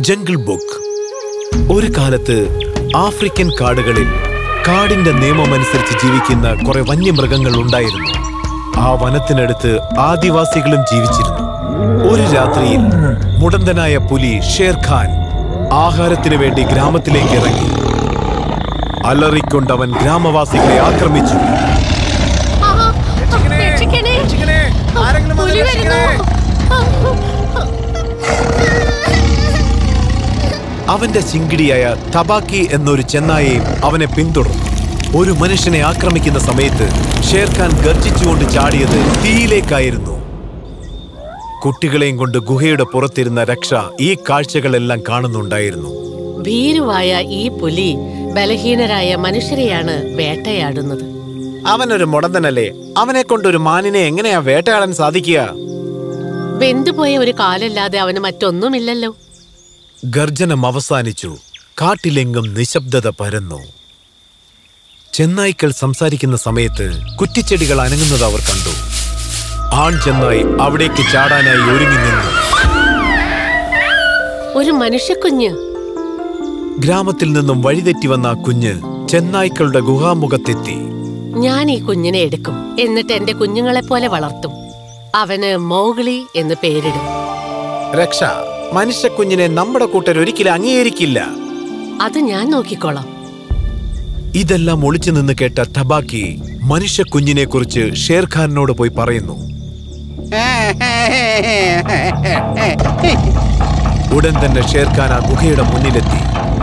Jungle book ഒരു കാലത്ത് African കാടുകളിൽ കാടിന്റെ നിയമമനുസരിച്ച് ജീവിക്കുന്ന കുറെ വന്യമൃഗങ്ങൾ ഉണ്ടായിരുന്നു ആ വനത്തിനടുത്ത് ആദിവാസികളും ജീവിച്ചിരുന്നു ഒരു രാത്രിയിൽ മുടന്തനായ പുലി ഷേർഖാൻ ആഹാരത്തിനു വേണ്ടി ഗ്രാമത്തിലേക്ക് ഇറങ്ങി അലറിക്കൊണ്ടവൻ ഗ്രാമവാസികളെ ആക്രമിച്ചു രക്ഷിക്കണേ. പുലി വരുന്നു. അവന്റെ ചിങ്കിടിയായ തബാക്കി എന്നൊരു ചെന്നായയും അവനെ പിന്തുടർന്നു ഒരു മനുഷ്യനെ ആക്രമിക്കുന്ന സമയത്ത് ഷേർഖാൻ ഗർജിച്ചുകൊണ്ട് ചാടിയത് തീയിലേക്കായിരുന്നു കുട്ടികളെയും കൊണ്ട് ഗുഹയുടെ പുറത്തിരുന്ന രക്ഷ ഈ കാഴ്ചകളെല്ലാം കാണുന്നുണ്ടായിരുന്നു ഭീരുവായ ഈ പുലി ബലഹീനരായ മനുഷ്യരെയാണ് വേട്ടയാടുന്നത് അവനൊരു മുടന്തനല്ലേ അവനെ കൊണ്ടൊരു മാനിനെ എങ്ങനെയാ വേട്ടയാടാൻ സാധിക്കുക വെന്തുപോയ ഒരു കാലല്ലാതെ അവന് മറ്റൊന്നുമില്ലല്ലോ ഗർജനം അവസാനിച്ചു കാട്ടിലെങ്കും നിശബ്ദത പരന്നു ചെന്നായ്ക്കൾ സംസാരിക്കുന്ന സമയത്ത് കുറ്റിച്ചെടികൾ അനങ്ങുന്നത് അവർ കണ്ടു ആൺ ചെന്നായി അവിടേക്ക് ചാടാനായി ഒരുങ്ങി നിന്നു ഒരു മനുഷ്യക്കുഞ്ഞ് ഗ്രാമത്തിൽ നിന്നും വഴിതെറ്റി വന്ന ആ കുഞ്ഞ് ചെന്നായ്ക്കളുടെ ഗുഹാമുഖത്തെത്തി ഞാൻ ഈ കുഞ്ഞിനെ എടുക്കും എന്നിട്ട് എന്റെ കുഞ്ഞുങ്ങളെ പോലെ വളർത്തും അവന് മോഗ്ലി എന്ന് പേരിടും രക്ഷ മനുഷ്യക്കുഞ്ഞിനെ നമ്മുടെ കൂട്ടർ ഒരിക്കലും അംഗീകരിക്കില്ല അത് ഞാൻ നോക്കിക്കോളാം ഇതെല്ലാം ഒളിച്ചു നിന്ന് കേട്ട തബാക്കി മനുഷ്യക്കുഞ്ഞിനെ കുറിച്ച് ഷേർഖാനോട് പോയി പറയുന്നു ഉടൻ തന്നെ ഷേർഖാൻ ആ ഗുഹയുടെ മുന്നിലെത്തി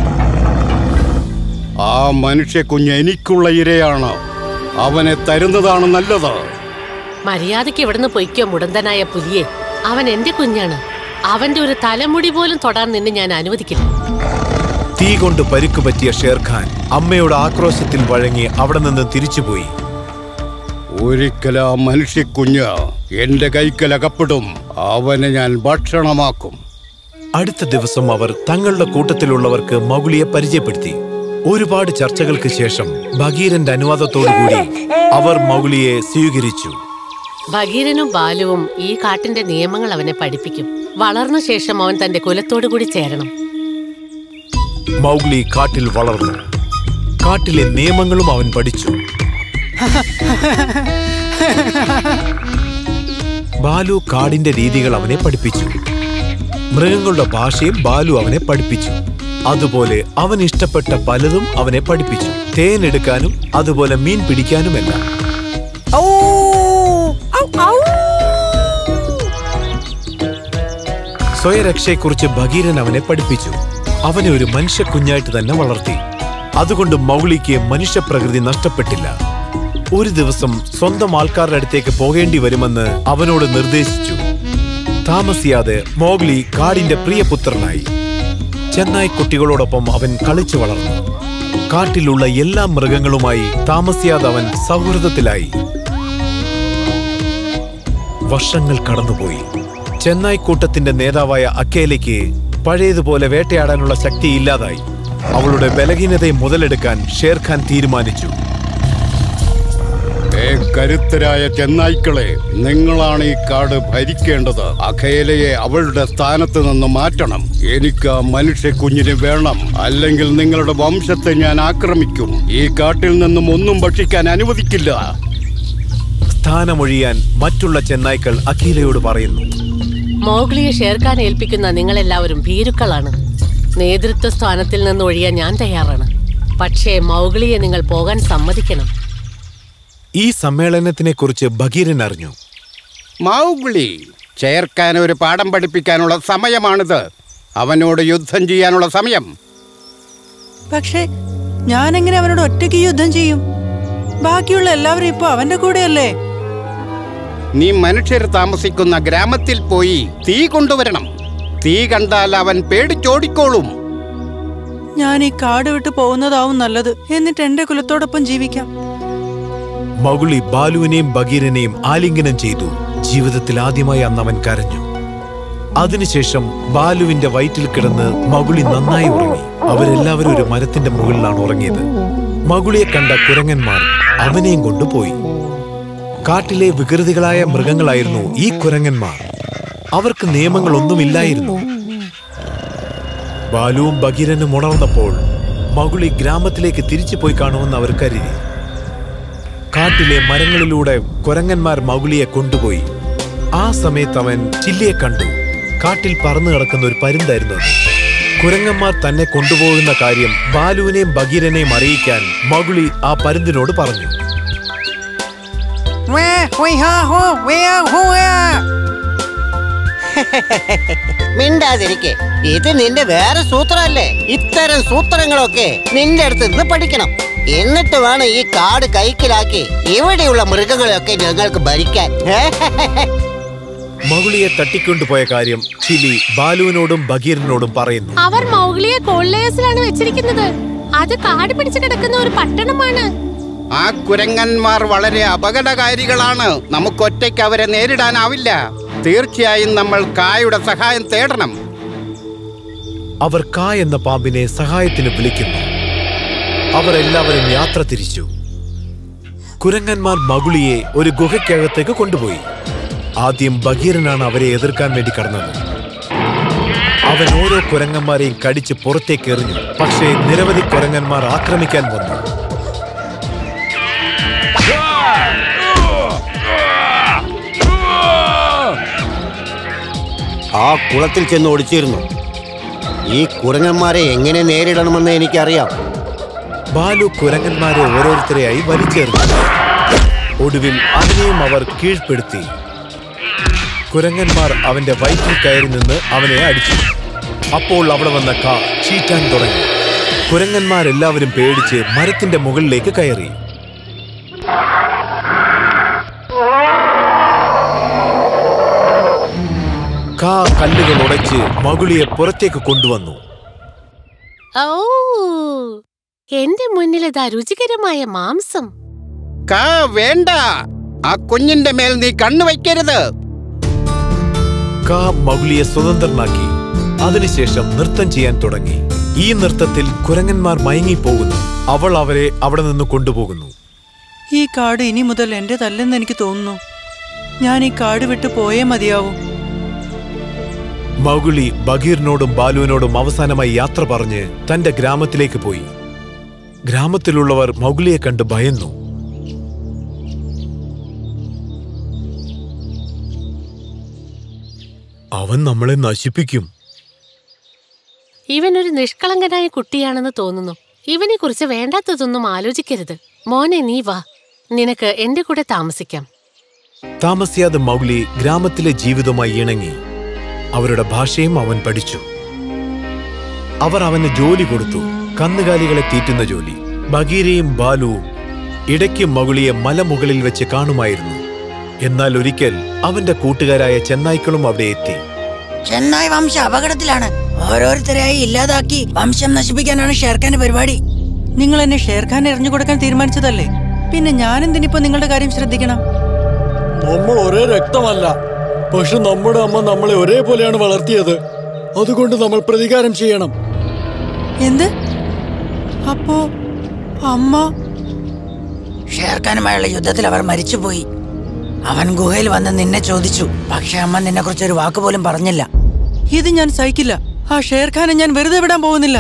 ആ മനുഷ്യ കുഞ്ഞ് എനിക്കുള്ള ഇരയാണ് അവനെ തരുന്നതാണ് നല്ലത് മര്യാദയ്ക്ക് ഇവിടുന്ന് പൊയ്ക്കോ മുടന്തനായ പുലിയെ അവൻ എന്റെ കുഞ്ഞാണ് അവന്റെ ഒരു തലമുടി പോലും തൊടാൻ നിന്നെ ഞാൻ അനുവദിക്കില്ല തീ കൊണ്ട് പരിക്കു പറ്റിയ ഷേർഖാൻ അമ്മയുടെ ആക്രോശത്തിൽ വഴങ്ങി അവിടെ നിന്ന് തിരിച്ചുപോയി ഒരിക്കലും ആ മനുഷ്യ കുഞ്ഞ് എന്റെ കൈക്കൽ അകപ്പെടും അവനെ ഞാൻ ഭക്ഷണമാക്കും അടുത്ത ദിവസം അവർ തങ്ങളുടെ കൂട്ടത്തിലുള്ളവർക്ക് മൗഗ്ലിയെ പരിചയപ്പെടുത്തി ഒരുപാട് ചർച്ചകൾക്ക് ശേഷം ഭഗീരന്റെ അനുവാദത്തോടുകൂടി അവർ മൗഗ്ലിയെ സ്വീകരിച്ചു ഭഗീരനും ബാലുവും ഈ കാട്ടിന്റെ നിയമങ്ങൾ അവനെ പഠിപ്പിക്കും വളർന്ന ശേഷം അവൻ തന്റെ കുലത്തോടു കൂടി ചേരണം മൗഗ്ലി കാട്ടിൽ വളർന്നു കാട്ടിലെ നിയമങ്ങളും അവൻ പഠിച്ചു ബാലു കാടിന്റെ രീതികൾ അവനെ പഠിപ്പിച്ചു മൃഗങ്ങളുടെ ഭാഷയും ബാലു അവനെ പഠിപ്പിച്ചു അതുപോലെ അവൻ ഇഷ്ടപ്പെട്ട പലതും അവനെ പഠിപ്പിച്ചു തേൻ എടുക്കാനും അതുപോലെ മീൻ പിടിക്കാനുമെല്ലാം സ്വയരക്ഷയെക്കുറിച്ച് ഭഗീരൻ അവനെ പഠിപ്പിച്ചു അവനെ ഒരു മനുഷ്യ കുഞ്ഞായിട്ട് തന്നെ വളർത്തി അതുകൊണ്ട് മൗളിക്ക് മനുഷ്യപ്രകൃതി നഷ്ടപ്പെട്ടില്ല ഒരു ദിവസം സ്വന്തം ആൾക്കാരുടെ അടുത്തേക്ക് പോകേണ്ടി വരുമെന്ന് അവനോട് നിർദ്ദേശിച്ചു താമസിയാതെ മോഗ്ലി കാടിന്റെ പ്രിയപുത്രനായി ചെന്നായ് കുട്ടികളോടൊപ്പം അവൻ കളിച്ചു വളർന്നു കാട്ടിലുള്ള എല്ലാ മൃഗങ്ങളുമായി താമസിയാതെ അവൻ സൗഹൃദത്തിലായി വർഷങ്ങൾ കടന്നുപോയി ചെന്നായ് കൂട്ടത്തിന്റെ നേതാവായ അക്കേലയ്ക്ക് പഴയതുപോലെ വേട്ടയാടാനുള്ള ശക്തി ഇല്ലാതായി അവളുടെ ബലഹീനതയെ മുതലെടുക്കാൻ ഷേർഖാൻ തീരുമാനിച്ചു ഏ കരുത്തരായ ചെന്നായ്ക്കളെ നിങ്ങളാണ് ഈ കാട് ഭരിക്കേണ്ടത് അഖേലയെ അവളുടെ സ്ഥാനത്ത് നിന്ന് മാറ്റണം എനിക്ക് ആ മനുഷ്യ കുഞ്ഞിനെ വേണം അല്ലെങ്കിൽ നിങ്ങളുടെ വംശത്തെ ഞാൻ ആക്രമിക്കും ഈ കാട്ടിൽ നിന്നും ഒന്നും ഭക്ഷിക്കാൻ അനുവദിക്കില്ല സ്ഥാനമൊഴിയാൻ മറ്റുള്ള ചെന്നായ്ക്കൾ അഖീലയോട് പറയുന്നു മോഗ്ലിയെ ഷേർഖാൻ ഏൽപ്പിക്കുന്ന നിങ്ങളെല്ലാവരും ഭീരുക്കളാണ് നേതൃത്വ സ്ഥാനത്തിൽ നിന്ന് ഒഴിയാൻ ഞാൻ തയ്യാറാണ് പക്ഷേ മൗഗ്ലിയെ നിങ്ങൾ പോകാൻ സമ്മതിക്കണം ഈ സമ്മേളനത്തിനെക്കുറിച്ച് ഭഗീരൻ അറിഞ്ഞു മൗഗ്ലി ചേർക്കാൻ ഒരു പാഠം പഠിപ്പിക്കാനുള്ള സമയമാണിത് അവനോട് യുദ്ധം ചെയ്യാനുള്ള സമയം പക്ഷേ ഞാൻ എങ്ങനെ അവനോട് ഒറ്റയ്ക്ക് യുദ്ധം ചെയ്യും ബാക്കിയുള്ള എല്ലാവരും ഇപ്പൊ അവന്റെ കൂടെയല്ലേ നീ മനുഷ്യർ താമസിക്കുന്ന ഗ്രാമത്തിൽ പോയി തീ കൊണ്ടുവരണം തീ കണ്ടാൽ അവൻ പേടിച്ചോടിക്കോളും ഞാൻ ഈ കാട് വിട്ട് പോകുന്നതാവും നല്ലത് എന്നിട്ട് എന്റെ കുലത്തോടൊപ്പം ജീവിക്കാം മൗളി ബാലുവിനെയും ബഗീരനെയും ആലിംഗനം ചെയ്തു ജീവിതത്തിൽ ആദ്യമായി അന്ന് അവൻ കരഞ്ഞു അതിനുശേഷം ബാലുവിന്റെ വയറ്റിൽ കിടന്ന് മകുളി നന്നായി ഉറങ്ങി അവരെല്ലാവരും ഒരു മരത്തിന്റെ മുകളിലാണ് ഉറങ്ങിയത് മകുളിയെ കണ്ട കുരങ്ങന്മാർ അവനെയും കൊണ്ടുപോയി കാട്ടിലെ വികൃതികളായ മൃഗങ്ങളായിരുന്നു ഈ കുരങ്ങന്മാർ അവർക്ക് നിയമങ്ങളൊന്നുമില്ലായിരുന്നു ബാലുവും ബഗീരനും ഉണർന്നപ്പോൾ മകുളി ഗ്രാമത്തിലേക്ക് തിരിച്ചു പോയി കാണുമെന്ന് അവർ കരുതി കാട്ടിലെ മരങ്ങളിലൂടെ കുരങ്ങന്മാർ മൗലിയെ കൊണ്ടുപോയി ആ സമയത്ത് അവൻ ചില്ലിയെ കണ്ടു കാട്ടിൽ പറന്നു കിടക്കുന്ന ഒരു പരുന്തായിരുന്നു അത് കുരങ്ങന്മാർ തന്നെ കൊണ്ടുപോകുന്ന കാര്യം ബാലുവിനെയും ബഗീരനെയും അറിയിക്കാൻ മകുളി ആ പരുന്തിനോട് പറഞ്ഞു മിണ്ടാതിരിക്കെ ഇത് നിന്റെ വേറെ സൂത്രമല്ലേ ഇത്തരം സൂത്രങ്ങളൊക്കെ നിന്റെ അടുത്ത് നിന്ന് പഠിക്കണം എന്നിട്ട് വേണം ഈ കാട് കൈക്കലാക്കി ഇവിടെയുള്ള മൃഗങ്ങളെയൊക്കെ ഞങ്ങൾക്ക് ഭരിക്കാൻ മകുളിയെ തട്ടിക്കൊണ്ടുപോയ കാര്യം ചിലി ബാലുവിനോടും ബഗീറിനോടും പറയുന്നു അവർ മൗഗ്ലിയെ കോൾലേഴ്സിലാണ് വെച്ചിരിക്കുന്നത് അത് കാട് പിടിച്ചു കിടക്കുന്ന ഒരു പട്ടണമാണ് ആ കുരങ്ങന്മാർ വളരെ അപകടകാരികളാണ് നമുക്കൊറ്റയ്ക്ക് അവരെ നേരിടാനാവില്ല തീർച്ചയായും നമ്മൾ കായുടെ സഹായം തേടണം അവർ കാ എന്ന പാമ്പിനെ സഹായത്തിന് വിളിക്കുന്നു അവർ എല്ലാവരും യാത്ര തിരിച്ചു കുരങ്ങന്മാർ മകുളിയെ ഒരു ഗുഹയ്ക്കകത്തേക്ക് കൊണ്ടുപോയി ആദ്യം ബഗീരനാണ് അവരെ എതിർക്കാൻ വേണ്ടി കടന്നത് അവൻ ഓരോ കുരങ്ങന്മാരെയും കടിച്ച് പുറത്തേക്ക് എറിഞ്ഞു പക്ഷേ നിരവധി കുരങ്ങന്മാർ ആക്രമിക്കാൻ വന്നു ആ കുളത്തിൽ ചെന്ന് ഒളിച്ചിരുന്നു ഈ കുരങ്ങന്മാരെ എങ്ങനെ നേരിടണമെന്ന് എനിക്കറിയാം ബാലു കുരങ്ങന്മാരെ ഓരോരുത്തരെയായി വലിച്ചെറിഞ്ഞു ഒടുവിൽ അതിനെയും അവർ കീഴ്പ്പെടുത്തി കുരങ്ങന്മാർ അവന്റെ വയറ്റിൽ കയറി നിന്ന് അവനെ അടിച്ചു അപ്പോൾ അവിടെ വന്ന കാ ചീറ്റാൻ തുടങ്ങി കുരങ്ങന്മാരെല്ലാവരും പേടിച്ച് മരത്തിന്റെ മുകളിലേക്ക് കയറി കാ കല്ലുകൾ ഉടച്ച് മകുളിയെ പുറത്തേക്ക് കൊണ്ടുവന്നു ഓ എന്റെ മുന്നിൽ ഇതാ രുചികരമായ മാംസം കാ വേണ്ട ആ കുഞ്ഞിന്റെ മേൽ നീ കണ്ണു വയ്ക്കരുത് കാ മകുളിയെ സ്വതന്ത്രനാക്കി അതിനുശേഷം നൃത്തം ചെയ്യാൻ തുടങ്ങി ഈ നൃത്തത്തിൽ കുരങ്ങന്മാർ മയങ്ങിപ്പോകുന്നു അവൾ അവരെ അവിടെ നിന്ന് കൊണ്ടുപോകുന്നു ഈ കാട് ഇനി മുതൽ എന്റേതല്ലെന്ന് എനിക്ക് തോന്നുന്നു ഞാൻ ഈ കാട് വിട്ട് പോയേ മതിയാവൂ മൗഗുളി ബഗീറിനോടും ബാലുവിനോടും അവസാനമായി യാത്ര പറഞ്ഞ് തന്റെ ഗ്രാമത്തിലേക്ക് പോയി ഗ്രാമത്തിലുള്ളവർ മൗഗുളിയെ കണ്ട് ഭയന്നു അവൻ നമ്മളെ നശിപ്പിക്കും ഇവൻ ഒരു നിഷ്കളങ്കനായ കുട്ടിയാണെന്ന് തോന്നുന്നു ഇവനെ കുറിച്ച് വേണ്ടാത്തതൊന്നും ആലോചിക്കരുത് മോനെ നീ വാ നിനക്ക് എന്റെ കൂടെ താമസിക്കാം താമസിയാതെ മൗഗ്ലി ഗ്രാമത്തിലെ ജീവിതവുമായി ഇണങ്ങി അവരുടെ ഭാഷയും അവൻ പഠിച്ചു അവർ അവന് ജോലി കൊടുത്തു കന്നുകാലികളെ തീറ്റുന്ന ജോലി ബഗീരയും ബാലുവും ഇടയ്ക്ക് മൗഗ്ലിയെ മലമുകളിൽ വെച്ച് കാണുമായിരുന്നു എന്നാൽ ഒരിക്കൽ അവന്റെ കൂട്ടുകാരായ ചെന്നായ്ക്കളും അവിടെ എത്തി ചെന്നായ് വംശം അപകടത്തിലാണ് ഓരോരുത്തരെയായി ഇല്ലാതാക്കി വംശം നശിപ്പിക്കാനാണ് ഷേർഖാന്റെ പരിപാടി നിങ്ങൾ എന്നെ ഷേർഖാൻ എറിഞ്ഞു കൊടുക്കാൻ തീരുമാനിച്ചതല്ലേ പിന്നെ ഞാൻ എന്തിനിപ്പോ നിങ്ങളുടെ കാര്യം ശ്രദ്ധിക്കണം നമ്മൾ ഒരേ രക്തമല്ല പക്ഷെ നമ്മുടെ അമ്മ നമ്മളെ ഒരേപോലെയാണ് വളർത്തിയത് അതുകൊണ്ട് നമ്മൾ പ്രതികാരം ചെയ്യണം എന്ത് അപ്പോ അമ്മ ഷേർഖാനുമായുള്ള യുദ്ധത്തിൽ അവർ മരിച്ചുപോയി അവൻ ഗുഹയിൽ വന്ന് നിന്നെ ചോദിച്ചു പക്ഷെ അമ്മ നിന്നെ കുറിച്ച് ഒരു വാക്ക് പോലും പറഞ്ഞില്ല ഇത് ഞാൻ സഹിക്കില്ല ആ ഷേർഖാനെ ഞാൻ വെറുതെ വിടാൻ പോകുന്നില്ല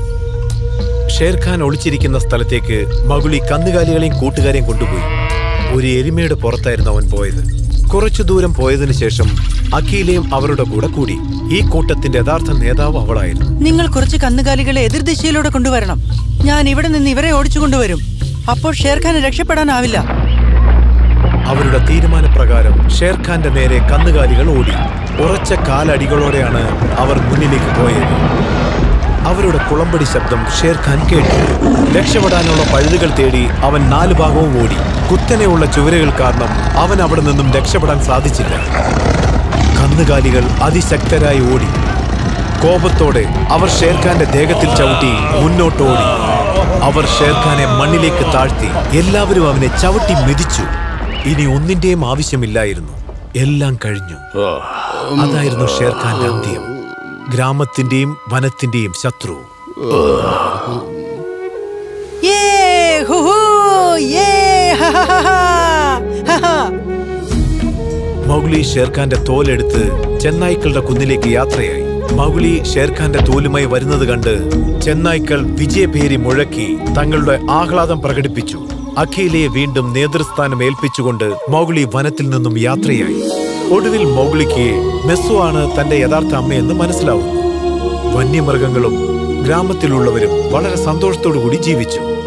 ഷേർഖാൻ ഒളിച്ചിരിക്കുന്ന സ്ഥലത്തേക്ക് മകുളി കന്നുകാലികളെയും കൂട്ടുകാരെയും കൊണ്ടുപോയി ഒരു എരുമയുടെ പുറത്തായിരുന്നു അവൻ പോയത് കുറച്ചു ദൂരം പോയതിനു ശേഷം അഖീലയും അവരുടെ കൂടെ കൂടി ഈ കൂട്ടത്തിന്റെ യഥാർത്ഥ നേതാവ് അവളായിരുന്നു നിങ്ങൾ കുറച്ച് കന്നുകാലികളെ എതിർദിശയിലൂടെ കൊണ്ടുവരണം ഞാൻ ഇവിടെ നിന്ന് ഇവരെ ഓടിച്ചു കൊണ്ടുവരും അപ്പോൾ ഷേർഖാന് രക്ഷപ്പെടാനാവില്ല അവരുടെ തീരുമാനപ്രകാരം ഷേർഖാന്റെ നേരെ കന്നുകാലികൾ ഓടി ഉറച്ച കാലടികളോടെയാണ് അവർ മുന്നിലേക്ക് പോയത് അവരുടെ കുളമ്പടി ശബ്ദം ഷേർഖാൻ കേട്ടു രക്ഷപ്പെടാനുള്ള പഴുതുകൾ തേടി അവൻ നാലു ഭാഗവും ഓടി കുത്തനെയുള്ള ചുവരുകൾ കാരണം അവൻ അവിടെ നിന്നും രക്ഷപ്പെടാൻ സാധിച്ചില്ല കന്നുകാലികൾ അതിശക്തരായി ഓടി കോപത്തോടെ അവർ ഷേർഖാന്റെ ദേഹത്തിൽ ചവിട്ടി മുന്നോട്ടോടി അവർ ഷേർഖാനെ മണ്ണിലേക്ക് താഴ്ത്തി എല്ലാവരും അവനെ ചവിട്ടി മെതിച്ചു ഇനി ഒന്നിന്റെയും ആവശ്യമില്ലായിരുന്നു എല്ലാം കഴിഞ്ഞു അതായിരുന്നു ഷേർഖാന്റെ അന്ത്യം ഗ്രാമത്തിന്റെയും വനത്തിന്റെയും ശത്രു യേ, ഹുഹു, യേ, ഹഹഹഹാ, ഹഹാ. മൗഗ്ലി ഷേർഖാന്റെ തോലെടുത്ത് ചെന്നായ്ക്കളുടെ കുന്നിലേക്ക് യാത്രയായി മൗഗ്ലി ഷേർഖാന്റെ തോലുമായി വരുന്നത് കണ്ട് ചെന്നായ്ക്കൾ വിജയഭേരി മുഴക്കി തങ്ങളുടെ ആഹ്ലാദം പ്രകടിപ്പിച്ചു അഖിലയെ വീണ്ടും നേതൃസ്ഥാനം ഏൽപ്പിച്ചുകൊണ്ട് മൗഗ്ലി വനത്തിൽ നിന്നും യാത്രയായി ഒടുവിൽ മൗഗ്ലിക്ക് മെസ്സു ആണ് തന്റെ യഥാർത്ഥ അമ്മയെന്ന് മനസ്സിലാവുന്നു വന്യമൃഗങ്ങളും ഗ്രാമത്തിലുള്ളവരും വളരെ സന്തോഷത്തോടു കൂടി ജീവിച്ചു